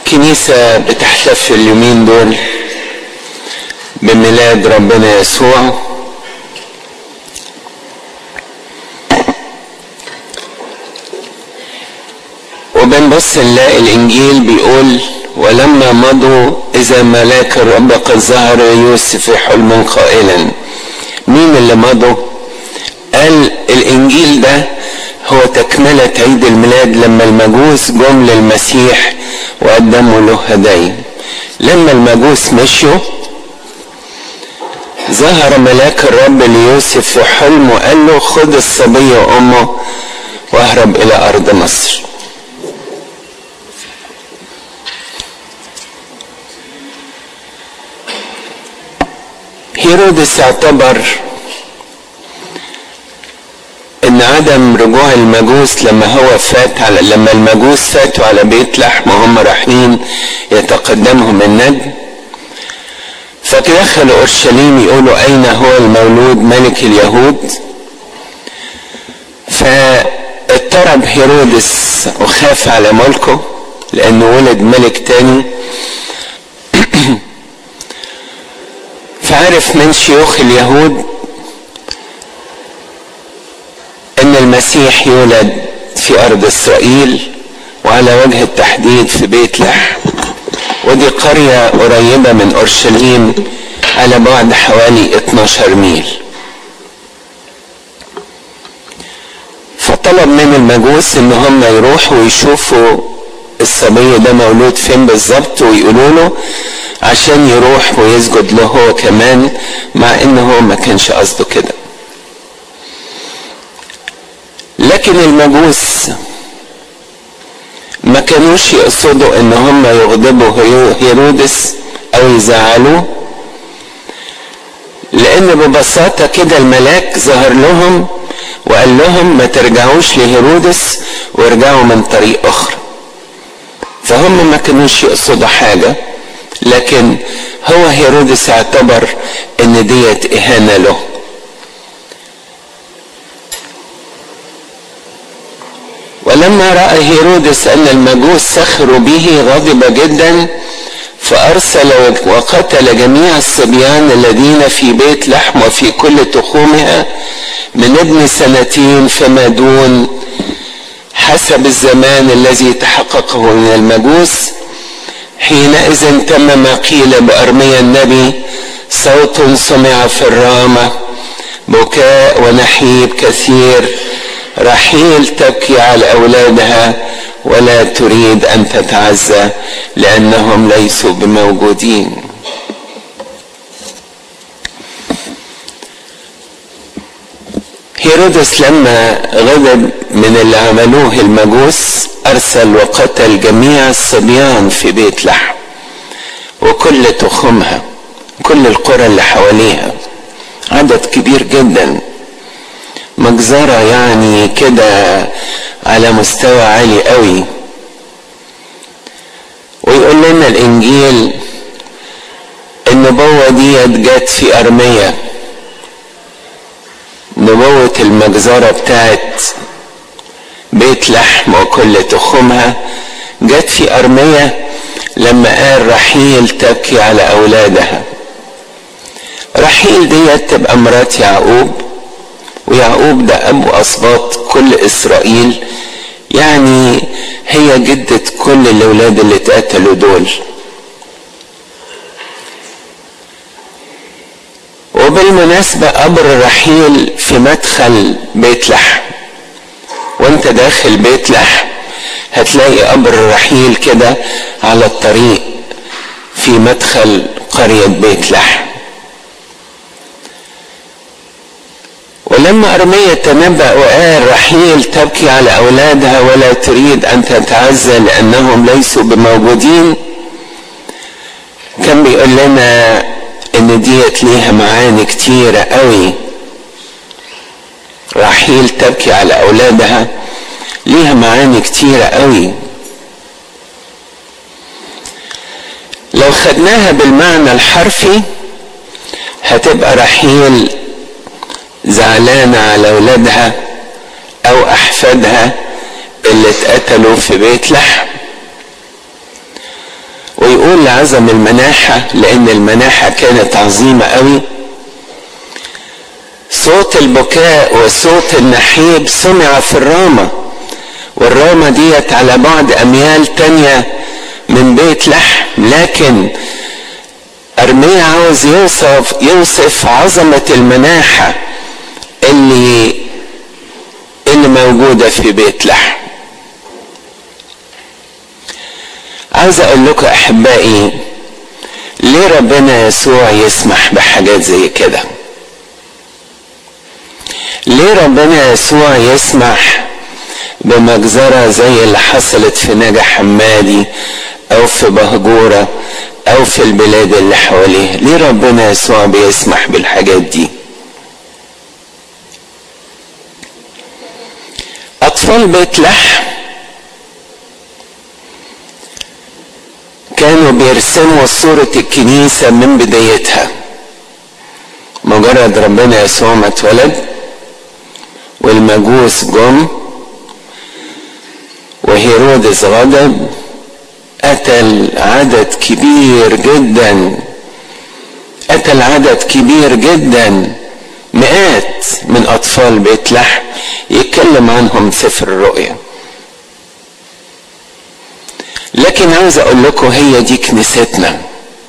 الكنيسة بتحتفل اليومين دول بميلاد ربنا يسوع وبنبص نلاقي الإنجيل بيقول ولما مضوا إذا ملاك الرب قد ظهر يوسف في حلم قائلا مين اللي مضوا؟ قال الإنجيل ده هو تكملة عيد الميلاد لما المجوس جم للمسيح وقدموا له هدايا لما المجوس مشوا ظهر ملاك الرب ليوسف في حلم وقال له خد الصبي وامه واهرب الى ارض مصر هيرودس اعتبر ان عدم رجوع المجوس لما هو فات على لما المجوس فاتوا على بيت لحم وهم رايحين يتقدمهم الندم فدخلوا اورشليم يقولوا اين هو المولود ملك اليهود فاضطرب هيرودس وخاف على ملكه لانه ولد ملك تاني فعرف من شيوخ اليهود ان المسيح يولد في ارض اسرائيل وعلى وجه التحديد في بيت لحم ودي قرية قريبة من اورشليم على بعد حوالي 12 ميل فطلب من المجوس ان هم يروحوا ويشوفوا الصبي ده مولود فين بالظبط ويقولوا له عشان يروح ويسجد له هو كمان مع ان هو ما كانش قصده كده لكن المجوس ما كانوش يقصدوا ان هم يغضبوا هيرودس او يزعلوه لان ببساطه كده الملاك ظهر لهم وقال لهم ما ترجعوش لهيرودس وارجعوا من طريق اخرى فهم ما كانوش يقصدوا حاجه لكن هو هيرودس اعتبر ان ديت اهانه له ولما راى هيرودس ان المجوس سخروا به غضب جدا فارسل وقتل جميع الصبيان الذين في بيت لحم وفي كل تخومها من ابن سنتين فما دون حسب الزمان الذي تحققه من المجوس حينئذ تم ما قيل بأرميا النبي صوت سمع في الرامة بكاء ونحيب كثير رحيل تبكي على أولادها ولا تريد أن تتعزى لأنهم ليسوا بموجودين هيرودس لما غضب من اللي عملوه المجوس أرسل وقتل جميع الصبيان في بيت لحم وكل تخمها كل القرى اللي حواليها عدد كبير جدا مجزرة يعني كده على مستوى عالي قوي ويقول لنا الإنجيل النبوة ديت جت في أرمية نبوة المجزرة بتاعت بيت لحم وكل تخمها جت في أرمية لما قال رحيل تبكي على أولادها رحيل ديت تبقى مرات يعقوب ويعقوب ده أبو أسباط كل إسرائيل يعني هي جدة كل الأولاد اللي اتقتلوا دول وبالمناسبة قبر رحيل في مدخل بيت لحم وانت داخل بيت لحم هتلاقي قبر رحيل كده على الطريق في مدخل قرية بيت لحم ولما أرمية تنبأ وقال رحيل تبكي على أولادها ولا تريد أن تتعزى لأنهم ليسوا بموجودين كان بيقول لنا إن ديت ليها معاني كتيرة قوي رحيل تبكي على أولادها ليها معاني كتيرة قوي لو خدناها بالمعنى الحرفي هتبقى رحيل زعلانة على أولادها أو أحفادها اللي اتقتلوا في بيت لحم عزم المناحة لأن المناحة كانت عظيمة قوي صوت البكاء وصوت النحيب سمع في الرامة والرامة ديت على بعد أميال تانية من بيت لحم لكن أرميا عاوز يوصف يوصف عظمة المناحة اللي اللي موجودة في بيت لحم عاوز اقول لكم احبائي ليه ربنا يسوع يسمح بحاجات زي كده ليه ربنا يسوع يسمح بمجزرة زي اللي حصلت في نجا حمادي او في بهجورة او في البلاد اللي حواليه ليه ربنا يسوع بيسمح بالحاجات دي اطفال بيت لحم كانوا بيرسموا صورة الكنيسة من بدايتها مجرد ربنا يسوع ما اتولد والمجوس جم وهيرودس غضب قتل عدد كبير جدا قتل عدد كبير جدا مئات من اطفال بيت لحم يتكلم عنهم سفر الرؤيا لكن عاوز اقول لكم هي دي كنيستنا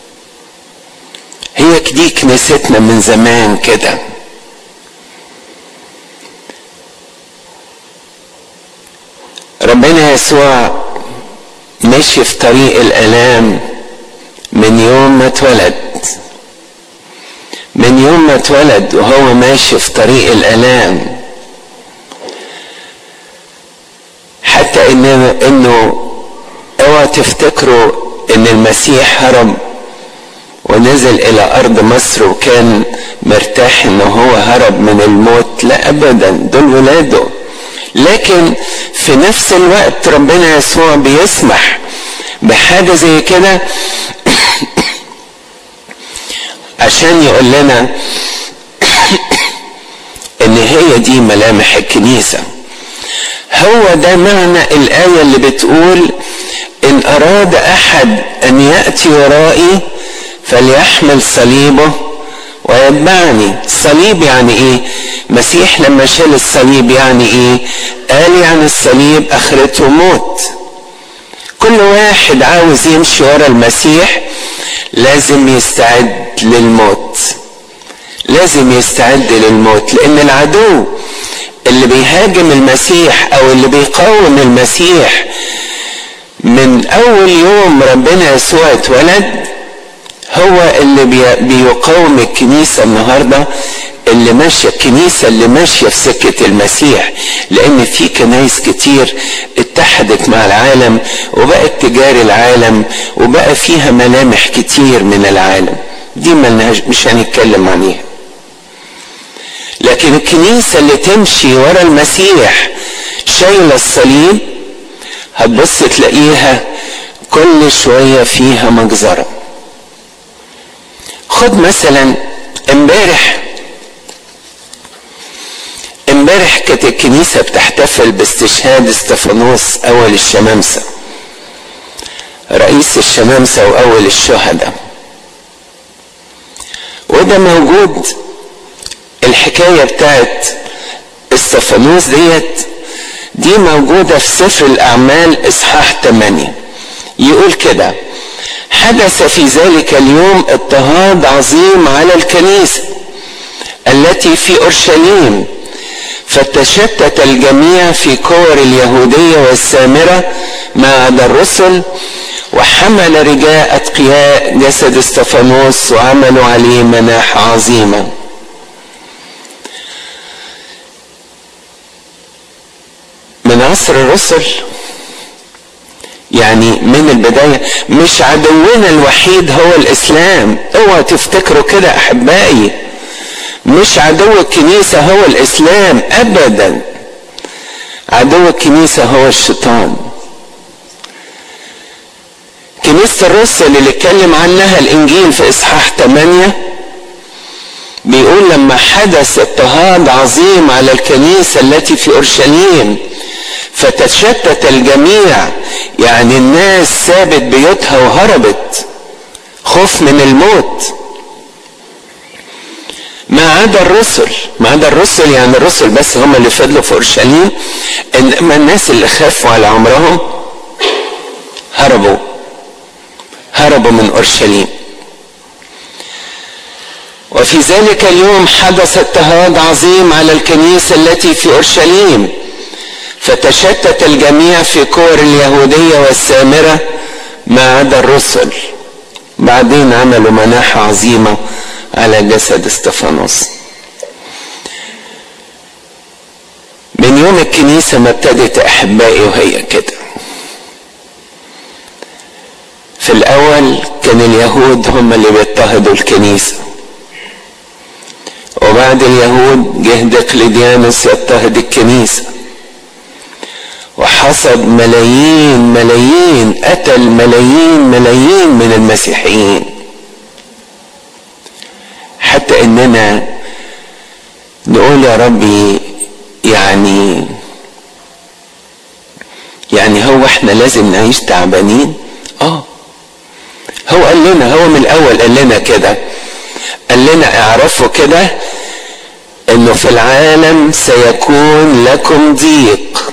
هي دي كنيستنا من زمان كده ربنا يسوع مشي في طريق الالام من يوم ما اتولد من يوم ما اتولد وهو ماشي في طريق الالام حتى ان انه اوعى تفتكروا ان المسيح هرب ونزل الى ارض مصر وكان مرتاح ان هو هرب من الموت لا ابدا دول ولاده لكن في نفس الوقت ربنا يسوع بيسمح بحاجة زي كده عشان يقول لنا ان هي دي ملامح الكنيسة هو ده معنى الآية اللي بتقول إن أراد أحد أن يأتي ورائي فليحمل صليبه ويتبعني الصليب يعني ايه مسيح لما شال الصليب يعني ايه قال يعني الصليب اخرته موت كل واحد عاوز يمشي ورا المسيح لازم يستعد للموت لازم يستعد للموت لان العدو اللي بيهاجم المسيح او اللي بيقاوم المسيح من اول يوم ربنا يسوع اتولد هو اللي بيقاوم الكنيسة النهاردة اللي ماشية الكنيسة اللي ماشية في سكة المسيح لأن في كنايس كتير اتحدت مع العالم وبقت تجار العالم وبقى فيها ملامح كتير من العالم دي ملناش مش هنتكلم عليها لكن الكنيسة اللي تمشي ورا المسيح شايلة الصليب هتبص تلاقيها كل شوية فيها مجزرة خد مثلا امبارح امبارح كانت الكنيسة بتحتفل باستشهاد استفانوس أول الشمامسة رئيس الشمامسة وأول الشهداء وده موجود الحكاية بتاعت استفانوس ديت دي موجودة في سفر الأعمال إصحاح 8 يقول كده حدث في ذلك اليوم اضطهاد عظيم على الكنيسة التي في أورشليم فتشتت الجميع في كور اليهودية والسامرة ما عدا الرسل وحمل رجال أتقياء جسد استفانوس وعملوا عليه مناحة عظيمة من عصر الرسل يعني من البداية مش عدونا الوحيد هو الإسلام اوعى تفتكروا كده أحبائي مش عدو الكنيسة هو الإسلام أبدا عدو الكنيسة هو الشيطان كنيسة الرسل اللي اتكلم عنها الإنجيل في إصحاح 8 بيقول لما حدث اضطهاد عظيم على الكنيسة التي في أورشليم فتشتت الجميع يعني الناس سابت بيوتها وهربت خوف من الموت ما عدا الرسل ما عدا الرسل يعني الرسل بس هم اللي فضلوا في اورشليم انما الناس اللي خافوا على عمرهم هربوا هربوا من اورشليم وفي ذلك اليوم حدث اضطهاد عظيم على الكنيسه التي في اورشليم فتشتت الجميع في كور اليهوديه والسامره ما عدا الرسل بعدين عملوا مناحه عظيمه على جسد استفانوس من يوم الكنيسة ما ابتدت أحبائي وهي كده في الأول كان اليهود هم اللي بيضطهدوا الكنيسة وبعد اليهود جه دقلديانوس يضطهد الكنيسة وحصد ملايين ملايين قتل ملايين ملايين من المسيحيين حتى اننا نقول يا ربي يعني يعني هو احنا لازم نعيش تعبانين اه هو قال لنا هو من الاول قال لنا كده قال لنا اعرفوا كده انه في العالم سيكون لكم ضيق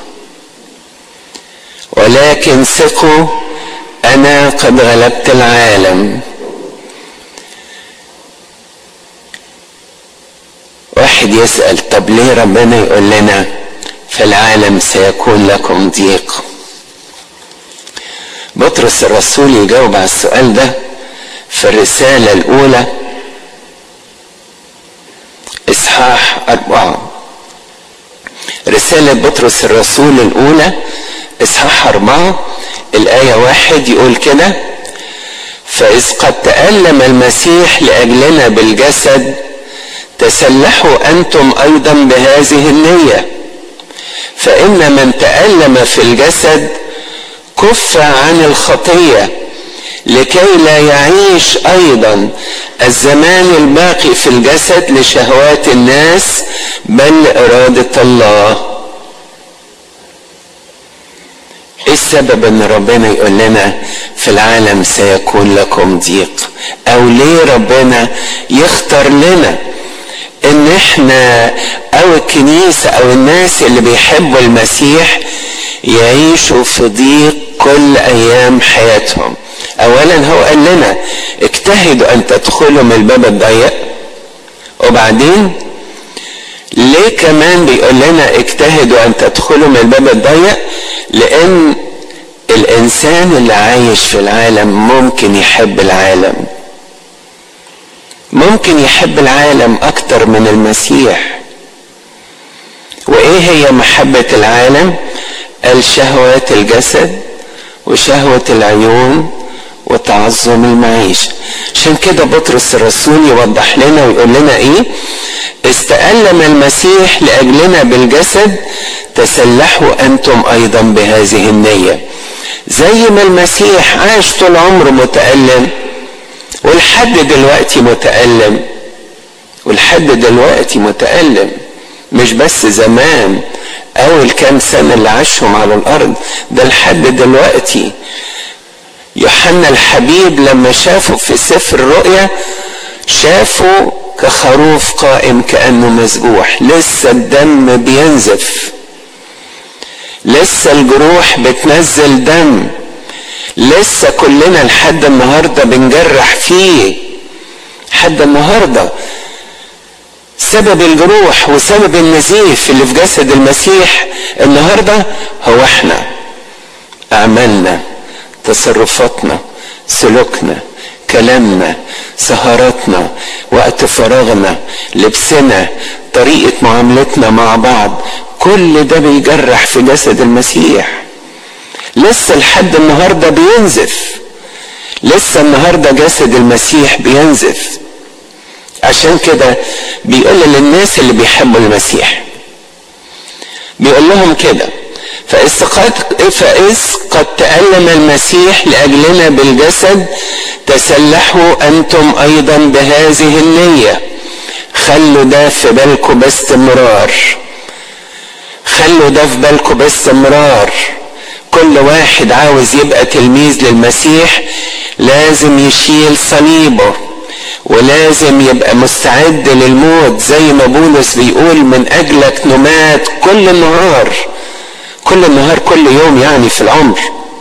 ولكن ثقوا انا قد غلبت العالم واحد يسأل طب ليه ربنا يقول لنا في العالم سيكون لكم ضيق بطرس الرسول يجاوب على السؤال ده في الرسالة الأولى إصحاح أربعة رسالة بطرس الرسول الأولى إصحاح أربعة الآية واحد يقول كده فإذ قد تألم المسيح لأجلنا بالجسد تسلحوا أنتم أيضا بهذه النية فإن من تألم في الجسد كف عن الخطية لكي لا يعيش أيضا الزمان الباقي في الجسد لشهوات الناس بل إرادة الله ايه السبب ان ربنا يقول لنا في العالم سيكون لكم ضيق او ليه ربنا يختار لنا ان احنا او الكنيسة او الناس اللي بيحبوا المسيح يعيشوا في ضيق كل ايام حياتهم اولا هو قال لنا اجتهدوا ان تدخلوا من الباب الضيق وبعدين ليه كمان بيقول لنا اجتهدوا ان تدخلوا من الباب الضيق لان الانسان اللي عايش في العالم ممكن يحب العالم ممكن يحب العالم اكتر من المسيح وايه هي محبة العالم قال شهوات الجسد وشهوة العيون وتعظم المعيشة عشان كده بطرس الرسول يوضح لنا ويقول لنا ايه استألم المسيح لأجلنا بالجسد تسلحوا أنتم أيضا بهذه النية زي ما المسيح عاش طول عمره متألم ولحد دلوقتي متألم ولحد دلوقتي متألم مش بس زمان أول كام سنة اللي عاشهم على الأرض ده لحد دلوقتي يوحنا الحبيب لما شافه في سفر الرؤيا شافه كخروف قائم كأنه مذبوح لسه الدم بينزف لسه الجروح بتنزل دم لسه كلنا لحد النهارده بنجرح فيه لحد النهارده سبب الجروح وسبب النزيف اللي في جسد المسيح النهارده هو احنا اعمالنا تصرفاتنا سلوكنا كلامنا سهراتنا وقت فراغنا لبسنا طريقة معاملتنا مع بعض كل ده بيجرح في جسد المسيح لسه لحد النهاردة بينزف لسه النهاردة جسد المسيح بينزف عشان كده بيقول للناس اللي بيحبوا المسيح بيقول لهم كده فإذ قد, فإذ قد تألم المسيح لأجلنا بالجسد تسلحوا أنتم أيضا بهذه النية خلوا ده في بالكم باستمرار خلوا ده في بالكم باستمرار كل واحد عاوز يبقى تلميذ للمسيح لازم يشيل صليبه ولازم يبقى مستعد للموت زي ما بولس بيقول من اجلك نمات كل النهار كل النهار كل يوم يعني في العمر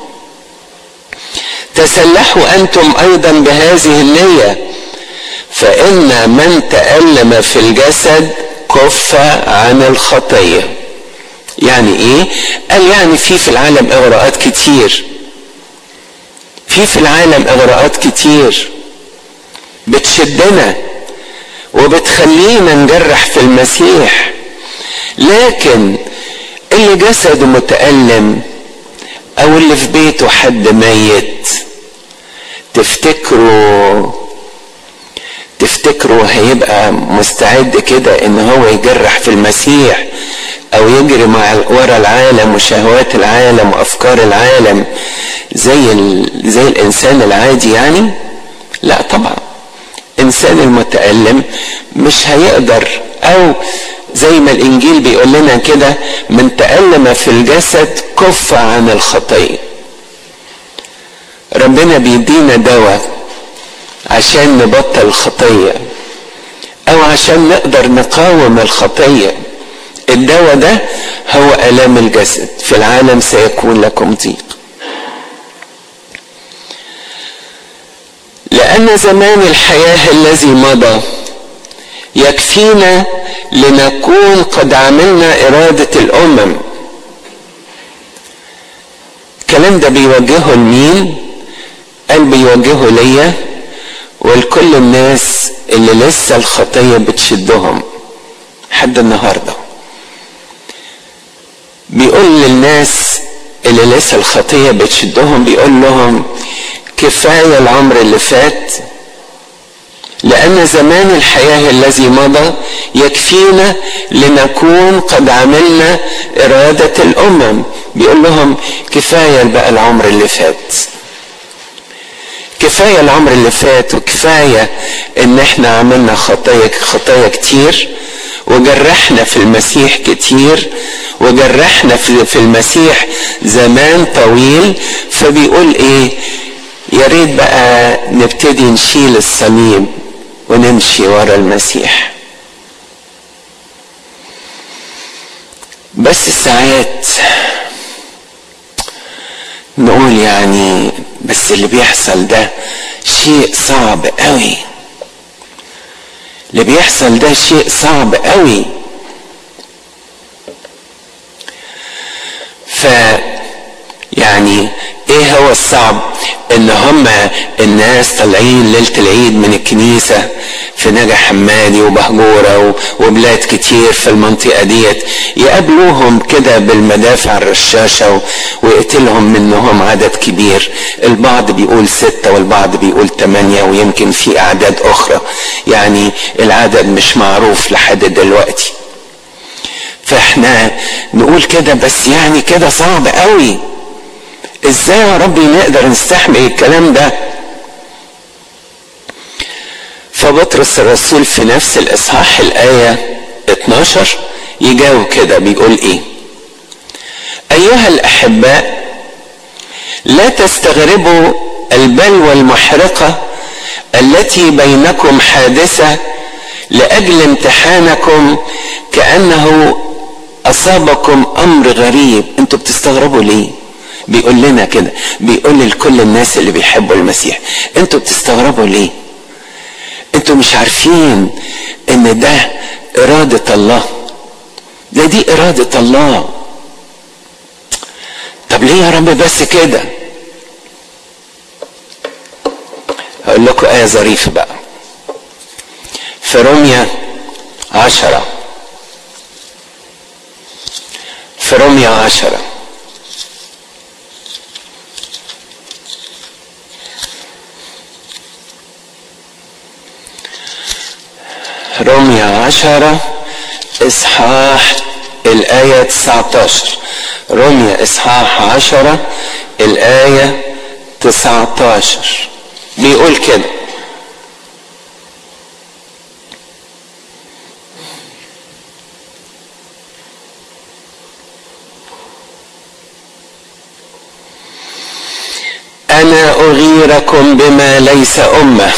تسلحوا انتم ايضا بهذه النيه فان من تالم في الجسد كف عن الخطيه يعني ايه قال يعني في في العالم اغراءات كتير في في العالم اغراءات كتير بتشدنا وبتخلينا نجرح في المسيح لكن اللي جسده متألم او اللي في بيته حد ميت تفتكروا تفتكروا هيبقى مستعد كده ان هو يجرح في المسيح او يجري مع ورا العالم وشهوات العالم وافكار العالم زي زي الانسان العادي يعني لا طبعا الانسان المتالم مش هيقدر او زي ما الانجيل بيقول لنا كده من تالم في الجسد كف عن الخطيه ربنا بيدينا دواء عشان نبطل الخطيه او عشان نقدر نقاوم الخطيه الدواء ده هو الام الجسد في العالم سيكون لكم ضيق لان زمان الحياه الذي مضى يكفينا لنكون قد عملنا اراده الامم الكلام ده بيوجهه لمين قال بيوجهه ليا ولكل الناس اللي لسه الخطيه بتشدهم حد النهارده بيقول للناس اللي لسه الخطيه بتشدهم بيقول لهم كفايه العمر اللي فات لأن زمان الحياة الذي مضى يكفينا لنكون قد عملنا إرادة الأمم بيقول لهم كفاية بقى العمر اللي فات كفاية العمر اللي فات وكفاية إن إحنا عملنا خطايا خطايا كتير وجرحنا في المسيح كتير وجرحنا في المسيح زمان طويل فبيقول إيه يا ريت بقى نبتدي نشيل الصليب ونمشي ورا المسيح بس ساعات نقول يعني بس اللي بيحصل ده شيء صعب قوي اللي بيحصل ده شيء صعب قوي ف يعني ايه هو الصعب ان هم الناس طالعين ليله العيد من الكنيسه في نجا حمادي وبهجوره وبلاد كتير في المنطقه ديت يقابلوهم كده بالمدافع الرشاشه ويقتلهم منهم عدد كبير البعض بيقول ستة والبعض بيقول ثمانية ويمكن في أعداد أخرى يعني العدد مش معروف لحد دلوقتي فاحنا نقول كده بس يعني كده صعب قوي ازاي يا ربي نقدر نستحمل الكلام ده فبطرس الرسول في نفس الاصحاح الايه 12 يجاوب كده بيقول ايه ايها الاحباء لا تستغربوا البلوى المحرقه التي بينكم حادثه لاجل امتحانكم كانه اصابكم امر غريب انتوا بتستغربوا ليه بيقول لنا كده بيقول لكل الناس اللي بيحبوا المسيح انتوا بتستغربوا ليه انتوا مش عارفين ان ده ارادة الله ده دي ارادة الله طب ليه يا رب بس كده هقول لكم آية ظريفة بقى في روميا عشرة في روميا عشرة رمية عشرة إصحاح الآية 19 رمية إصحاح عشرة الآية 19 بيقول كده انا اغيركم بما ليس امه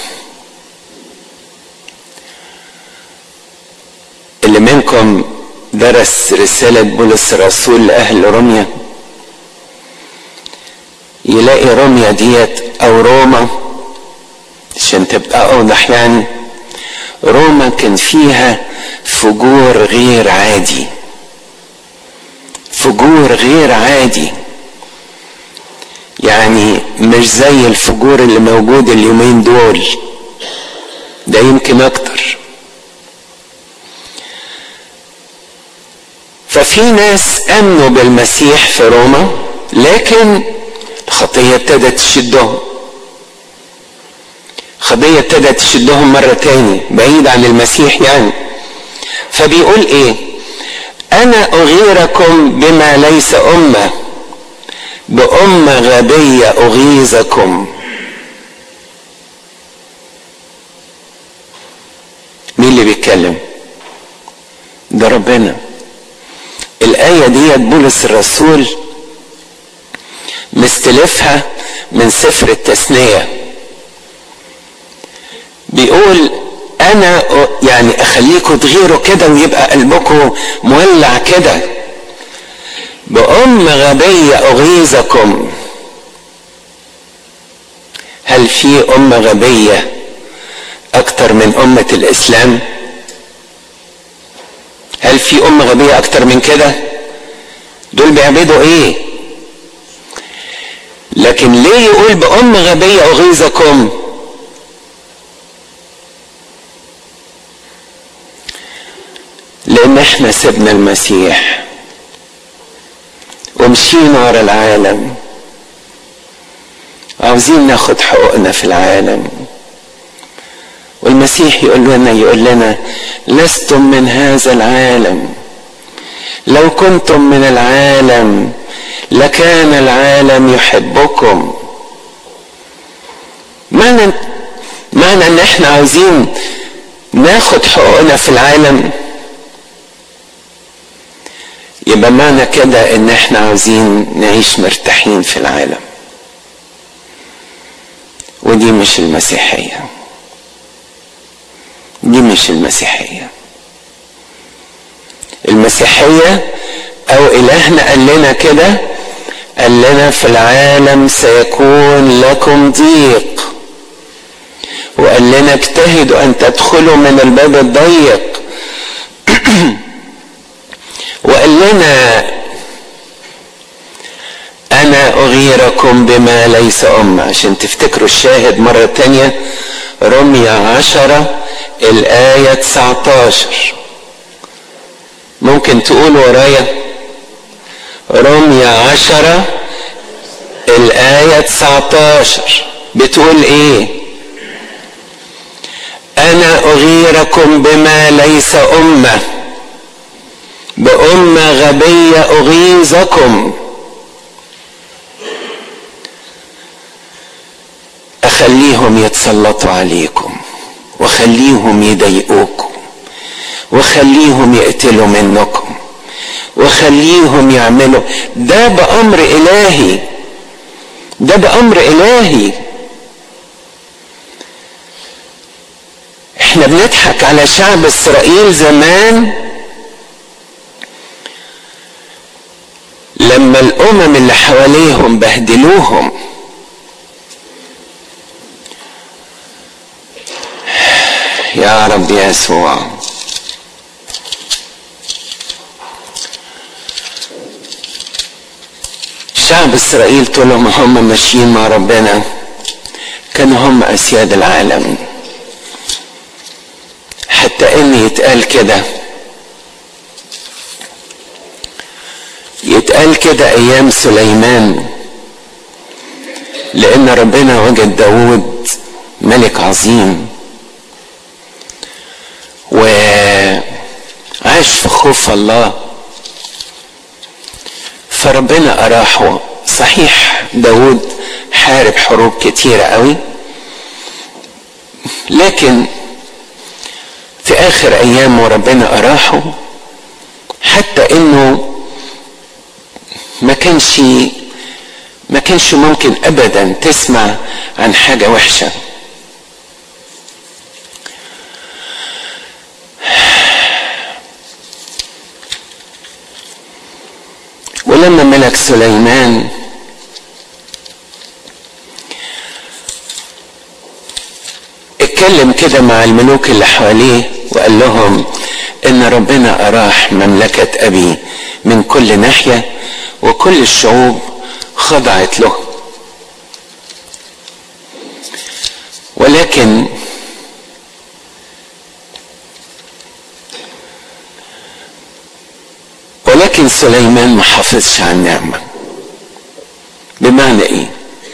اللي منكم درس رسالة بولس الرسول لأهل روميا يلاقي روميا ديت أو روما عشان تبقى أوضح يعني روما كان فيها فجور غير عادي فجور غير عادي يعني مش زي الفجور اللي موجود اليومين دول ده يمكن اكتر ففي ناس امنوا بالمسيح في روما لكن الخطيه ابتدت تشدهم خطيه ابتدت تشدهم مره تاني بعيد عن المسيح يعني فبيقول ايه انا اغيركم بما ليس امه بأمة غبية أغيظكم مين اللي بيتكلم ده ربنا الآية دي بولس الرسول مستلفها من سفر التثنية بيقول أنا يعني أخليكم تغيروا كده ويبقى قلبكم مولع كده بأم غبية أغيظكم هل في أمة غبية أكتر من أمة الإسلام؟ هل في أمة غبية أكتر من كده؟ دول بيعبدوا إيه؟ لكن ليه يقول بأم غبية أغيظكم؟ لأن إحنا سيبنا المسيح ومشينا ورا العالم عاوزين ناخد حقوقنا في العالم والمسيح يقول لنا يقول لنا لستم من هذا العالم لو كنتم من العالم لكان العالم يحبكم معنى معنى ان احنا عاوزين ناخد حقوقنا في العالم يبقى معنى كده ان احنا عاوزين نعيش مرتاحين في العالم ودي مش المسيحية دي مش المسيحية المسيحية او الهنا قال لنا كده قال لنا في العالم سيكون لكم ضيق وقال لنا اجتهدوا ان تدخلوا من الباب الضيق وقال لنا انا اغيركم بما ليس ام عشان تفتكروا الشاهد مرة تانية رمية عشرة الآية 19 ممكن تقول ورايا رمية عشرة الآية 19 بتقول ايه انا اغيركم بما ليس امه بأمة غبية أغيظكم أخليهم يتسلطوا عليكم وخليهم يضايقوكم وخليهم يقتلوا منكم وخليهم يعملوا ده بأمر إلهي ده بأمر إلهي احنا بنضحك على شعب إسرائيل زمان لما الامم اللي حواليهم بهدلوهم يا رب يسوع شعب اسرائيل طول ما هم ماشيين مع ربنا كانوا هم اسياد العالم حتى ان يتقال كده يتقال كده ايام سليمان لان ربنا وجد داود ملك عظيم وعاش في خوف الله فربنا اراحه صحيح داود حارب حروب كتيرة قوي لكن في اخر ايامه ربنا اراحه حتى انه ما كانش ما كانش ممكن ابدا تسمع عن حاجه وحشه ولما ملك سليمان اتكلم كده مع الملوك اللي حواليه وقال لهم ان ربنا اراح مملكة ابي من كل ناحية وكل الشعوب خضعت له ولكن ولكن سليمان ما حافظش على النعمة بمعنى ايه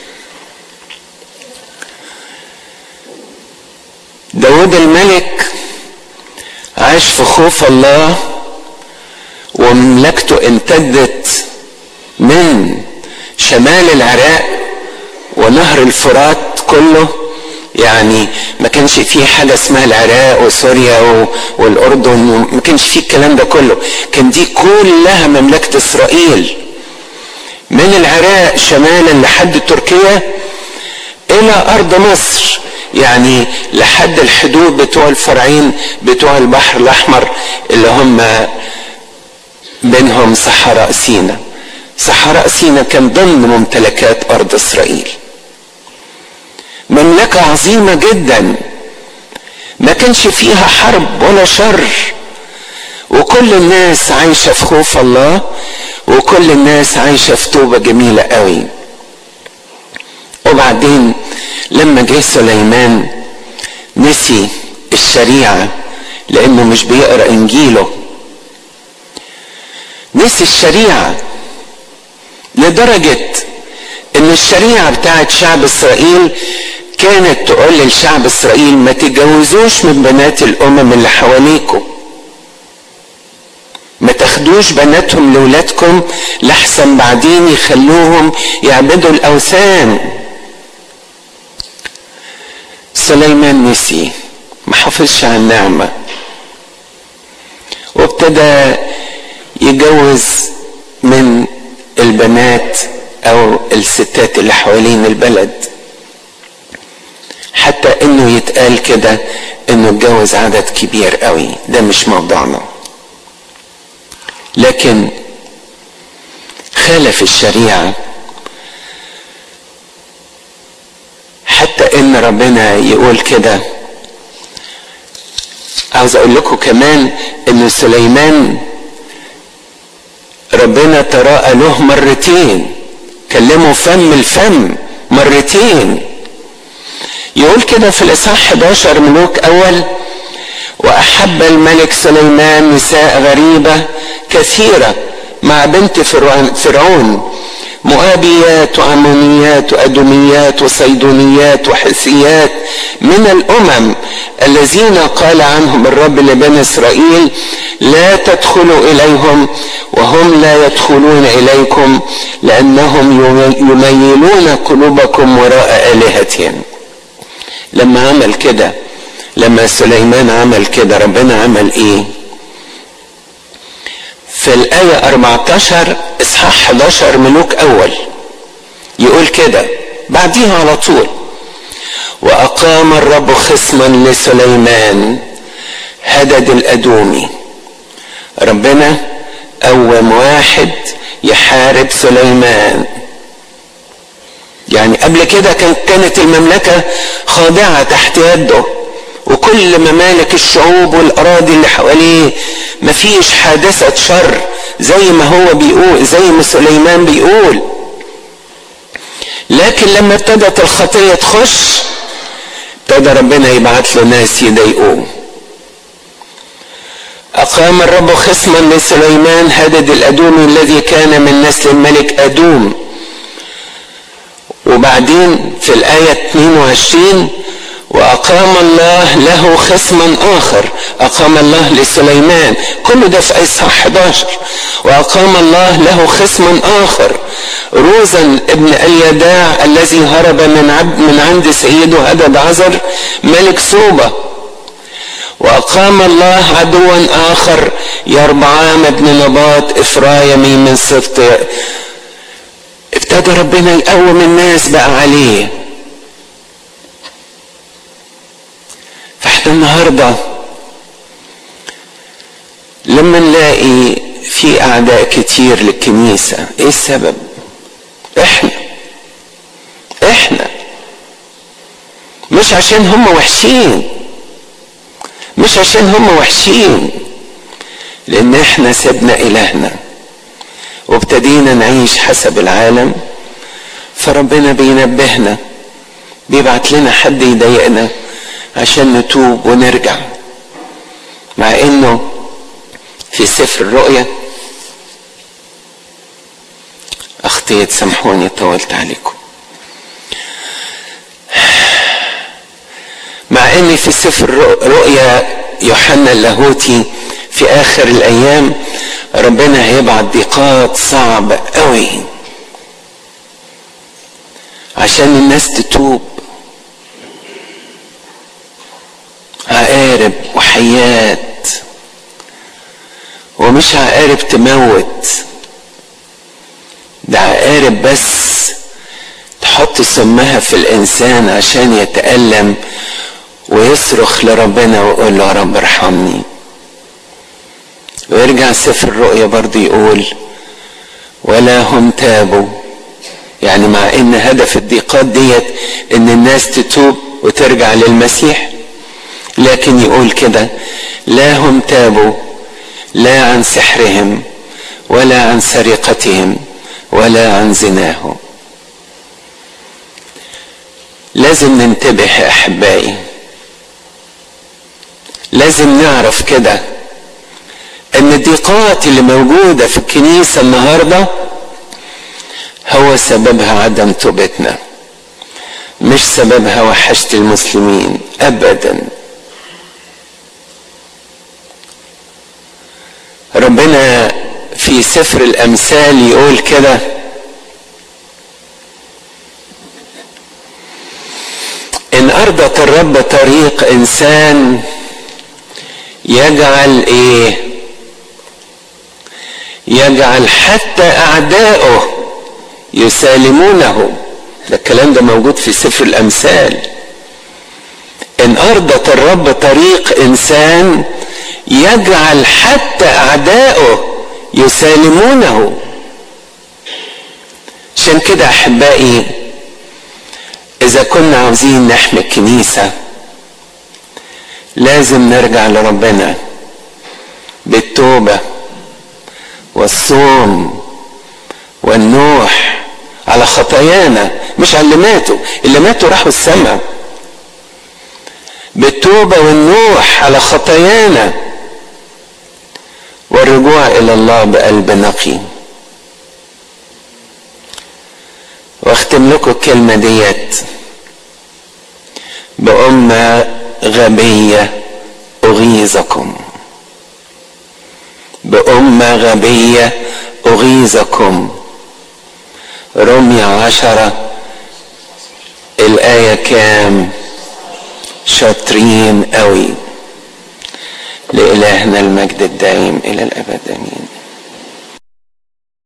داود الملك عاش في خوف الله ومملكته امتدت من شمال العراق ونهر الفرات كله يعني ما كانش فيه حاجة اسمها العراق وسوريا والأردن ما كانش فيه الكلام ده كله كان دي كلها مملكة إسرائيل من العراق شمالا لحد تركيا إلى أرض مصر يعني لحد الحدود بتوع الفرعين بتوع البحر الأحمر اللي هم بينهم صحراء سينا صحراء سينا كان ضمن ممتلكات أرض إسرائيل مملكة عظيمة جدا ما كانش فيها حرب ولا شر وكل الناس عايشة في خوف الله وكل الناس عايشة في توبة جميلة قوي وبعدين لما جه سليمان نسي الشريعة لأنه مش بيقرأ إنجيله نسي الشريعة لدرجة إن الشريعة بتاعت شعب إسرائيل كانت تقول للشعب إسرائيل ما تتجوزوش من بنات الأمم اللي حواليكم ما تاخدوش بناتهم لولادكم لحسن بعدين يخلوهم يعبدوا الأوثان سليمان نسي ما حافظش على النعمة وابتدى يجوز من البنات او الستات اللي حوالين البلد حتى انه يتقال كده انه اتجوز عدد كبير قوي ده مش موضوعنا لكن خالف الشريعه حتى ان ربنا يقول كده عاوز اقول لكم كمان ان سليمان ربنا تراءى له مرتين كلمه فم الفم مرتين يقول كده في الاصحاح 11 ملوك اول واحب الملك سليمان نساء غريبه كثيره مع بنت فرعون مؤابيات وعمونيات وأدوميات وصيدونيات وحسيات من الأمم الذين قال عنهم الرب لبني إسرائيل لا تدخلوا إليهم وهم لا يدخلون إليكم لأنهم يميلون قلوبكم وراء آلهتهم لما عمل كده لما سليمان عمل كده ربنا عمل ايه في الآية 14 إصحاح 11 ملوك أول يقول كده بعديها على طول وأقام الرب خصما لسليمان هدد الأدومي ربنا قوم واحد يحارب سليمان يعني قبل كده كان كانت المملكة خاضعة تحت يده وكل ممالك الشعوب والأراضي اللي حواليه مفيش حادثة شر زي ما هو بيقول زي ما سليمان بيقول لكن لما ابتدت الخطية تخش ابتدى ربنا يبعت له ناس يضايقوه أقام الرب خصما لسليمان هدد الأدومي الذي كان من نسل الملك أدوم وبعدين في الآية 22 وأقام الله له خصما آخر أقام الله لسليمان كل ده في إصحاح 11 وأقام الله له خصما آخر روزا ابن اليداع الذي هرب من عبد من عند سيده هدد عزر ملك صوبة وأقام الله عدوا آخر يربعام ابن نباط إفرايمي من سبط ابتدى ربنا يقوم الناس بقى عليه فاحنا النهارده لما نلاقي في اعداء كتير للكنيسه ايه السبب احنا احنا مش عشان هم وحشين مش عشان هم وحشين لان احنا سيبنا الهنا وابتدينا نعيش حسب العالم فربنا بينبهنا بيبعت لنا حد يضايقنا عشان نتوب ونرجع مع انه في سفر الرؤيا اخطيت سامحوني طولت عليكم مع ان في سفر رؤيا يوحنا اللاهوتي في اخر الايام ربنا هيبعت ضيقات صعبة قوي عشان الناس تتوب عقارب وحيات ومش عقارب تموت ده عقارب بس تحط سمها في الانسان عشان يتألم ويصرخ لربنا ويقول له يا رب ارحمني ويرجع سفر الرؤيا برضه يقول ولا هم تابوا يعني مع ان هدف الضيقات ديت ان الناس تتوب وترجع للمسيح لكن يقول كده لا هم تابوا لا عن سحرهم ولا عن سرقتهم ولا عن زناهم لازم ننتبه يا احبائي لازم نعرف كده ان الضيقات اللي موجودة في الكنيسة النهاردة هو سببها عدم توبتنا مش سببها وحشة المسلمين ابدا ربنا في سفر الامثال يقول كده ان ارضت الرب طريق انسان يجعل ايه يجعل حتى اعداؤه يسالمونه ده الكلام ده موجود في سفر الامثال ان ارضت الرب طريق انسان يجعل حتى اعداؤه يسالمونه عشان كده احبائي اذا كنا عاوزين نحمي الكنيسه لازم نرجع لربنا بالتوبه والصوم والنوح على خطايانا مش على اللي ماتوا اللي ماتوا راحوا السماء بالتوبة والنوح على خطايانا والرجوع إلى الله بقلب نقي واختم لكم الكلمة ديت بأمة غبية أغيظكم بأمة غبية أغيظكم رمي عشرة الآية كام شاطرين قوي لإلهنا المجد الدائم إلى الأبد آمين